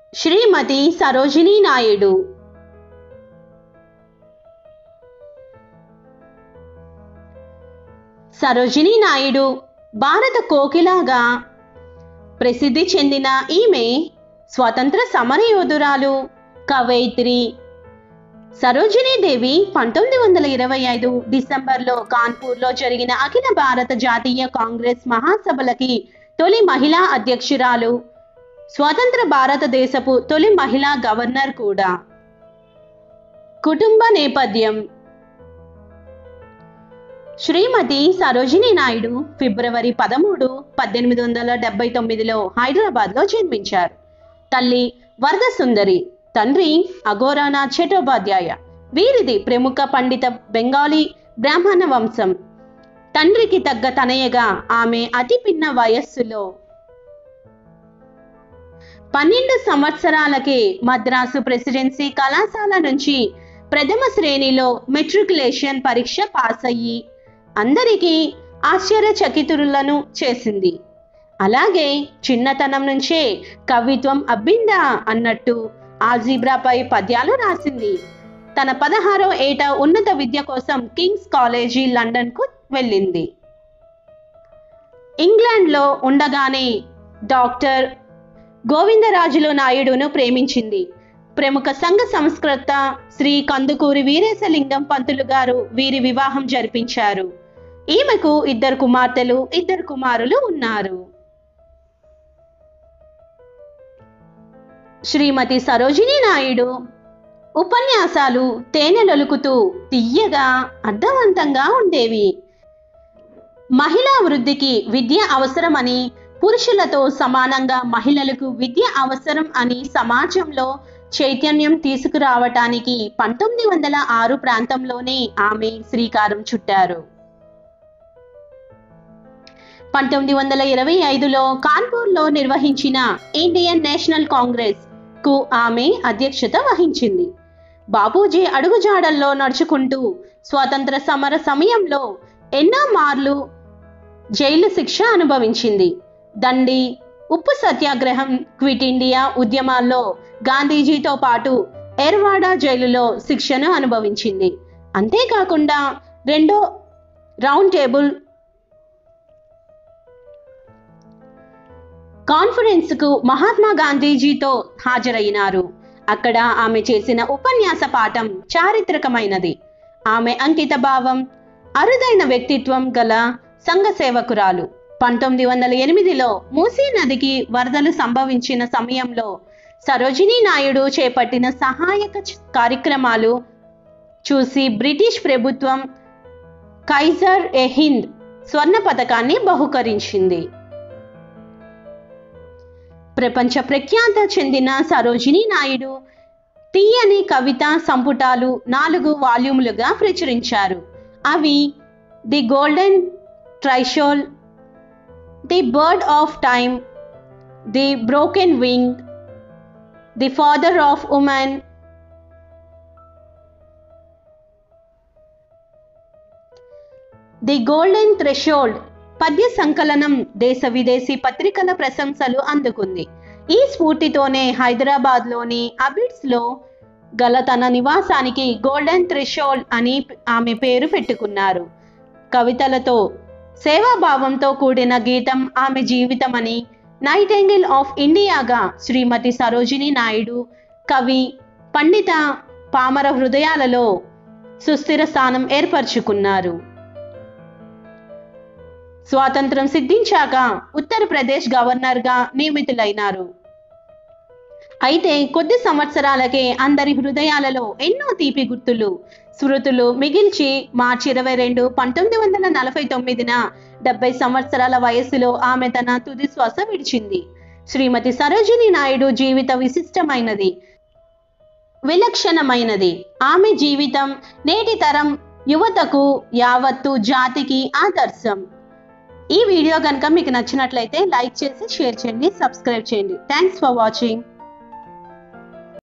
శ్రీమతి సరోజినీ నాయుడు సరోజినీ నాయుడు భారత కోకిలాగా ప్రసిద్ధి చెందిన ఈమె స్వాతంత్ర సమరయోధురాలు కవయిత్రి సరోజినీ దేవి పంతొమ్మిది వందల ఇరవై ఐదు డిసెంబర్లో కాన్పూర్లో జరిగిన అఖిల భారత జాతీయ కాంగ్రెస్ మహాసభలకి తొలి మహిళా అధ్యక్షురాలు స్వతంత్ర భారతదేశపు తొలి మహిళా గవర్నర్ కూడా కుటుంబ నేపథ్యం శ్రీమతి సరోజినీ నాయుడు ఫిబ్రవరి పదమూడు పద్దెనిమిది వందల డెబ్బై తొమ్మిదిలో హైదరాబాద్లో జన్మించారు తల్లి వరద సుందరి తండ్రి అఘోరానాథ్ చటోపాధ్యాయ వీరిది ప్రముఖ పండిత బెంగాలీ బ్రాహ్మణ వంశం తండ్రికి తగ్గ తనయగా ఆమె అతి పిన్న వయస్సులో పన్నెండు సంవత్సరాలకే మద్రాసు ప్రెసిడెన్సీ కళాశాల నుంచి ప్రథమ శ్రేణిలో మెట్రికులేషన్ పరీక్ష పాస్ అయ్యి అందరికీ ఆశ్చర్యచకితులను చేసింది అలాగే చిన్నతనం నుంచే కవిత్వం అబ్బిందా అన్నట్టు ఆల్జీబ్రాపై పద్యాలు రాసింది తన పదహారో ఏట ఉన్నత విద్య కోసం కింగ్స్ కాలేజీ లండన్కు వెళ్ళింది ఇంగ్లాండ్లో ఉండగానే డాక్టర్ గోవిందరాజులు నాయుడును ప్రేమించింది ప్రముఖ సంఘ సంస్కృత శ్రీ కందుకూరి వీరేశలింగం పంతులు గారు వీరి వివాహం జరిపించారు ఈమెకు ఇద్దరు కుమార్తెలు ఇద్దరు కుమారులు ఉన్నారు శ్రీమతి సరోజినీ నాయుడు ఉపన్యాసాలు తేనెలొలుకుతూ తీయగా అర్థవంతంగా ఉండేవి మహిళా వృద్ధికి విద్య అవసరమని పురుషులతో సమానంగా మహిళలకు విద్య అవసరం అని సమాజంలో చైతన్యం తీసుకురావటానికి పంతొమ్మిది వందల ఆరు ప్రాంతంలోనే ఆమె శ్రీకారం చుట్టారు పంతొమ్మిది వందల ఇరవై ఐదులో కాన్పూర్లో నిర్వహించిన ఇండియన్ నేషనల్ కాంగ్రెస్ కు ఆమె అధ్యక్షత వహించింది బాపూజీ అడుగుజాడల్లో నడుచుకుంటూ స్వాతంత్ర సమర సమయంలో ఎన్నో మార్లు జైలు శిక్ష అనుభవించింది దండి ఉప్పు సత్యాగ్రహం క్విట్ ఇండియా ఉద్యమాల్లో గాంధీజీతో పాటు ఎర్వాడా జైలులో శిక్షను అనుభవించింది అంతేకాకుండా రెండో రౌండ్ టేబుల్ కాన్ఫరెన్స్కు మహాత్మా గాంధీజీతో హాజరైనారు అక్కడ ఆమె చేసిన ఉపన్యాస పాఠం చారిత్రకమైనది ఆమె అంకిత భావం అరుదైన వ్యక్తిత్వం గల సంఘ సేవకురాలు పంతొమ్మిది వందల ఎనిమిదిలో మూసీ నదికి వరదలు సంభవించిన సమయంలో సరోజినీ నాయుడు చేపట్టిన సహాయక చ- కార్యక్రమాలు చూసి బ్రిటిష్ ప్రభుత్వం కైజర్ ఎ హింద్ స్వర్ణ పథకాన్ని బహుకరించింది ప్రపంచ ప్రఖ్యాత చెందిన సరోజినీ నాయుడు తీయని కవిత సంపుటాలు నాలుగు వాల్యూములుగా ప్రచురించారు అవి the golden threshold the bird of time the broken wing the father of women the golden threshold పద్య సంకలనం దేశ విదేశీ పత్రికల ప్రశంసలు అందుకుంది ఈ స్ఫూర్తితోనే హైదరాబాద్లోని అబిడ్స్లో గల తన నివాసానికి గోల్డెన్ థ్రెషోల్డ్ అని ఆమె పేరు పెట్టుకున్నారు కవితలతో సేవాభావంతో కూడిన గీతం ఆమె జీవితమని నైటెంగిల్ ఆఫ్ ఇండియాగా శ్రీమతి సరోజినీ నాయుడు కవి పండిత పామర హృదయాలలో సుస్థిర స్థానం ఏర్పరచుకున్నారు స్వాతంత్రం సిద్ధించాక ఉత్తరప్రదేశ్ గవర్నర్గా నియమితులైనారు అయితే కొద్ది సంవత్సరాలకే అందరి హృదయాలలో ఎన్నో తీపి గుర్తులు స్మృతులు మిగిల్చి మార్చి ఇరవై రెండు పంతొమ్మిది వందల నలభై తొమ్మిదిన డెబ్బై సంవత్సరాల వయస్సులో ఆమె తన తుది శ్వాస విడిచింది శ్రీమతి సరోజిని నాయుడు జీవిత విశిష్టమైనది విలక్షణమైనది ఆమె జీవితం నేటి తరం యువతకు యావత్తు జాతికి ఆదర్శం ఈ వీడియో కనుక మీకు నచ్చినట్లయితే లైక్ చేసి షేర్ చేయండి సబ్స్క్రైబ్ చేయండి థ్యాంక్స్ ఫర్ వాచింగ్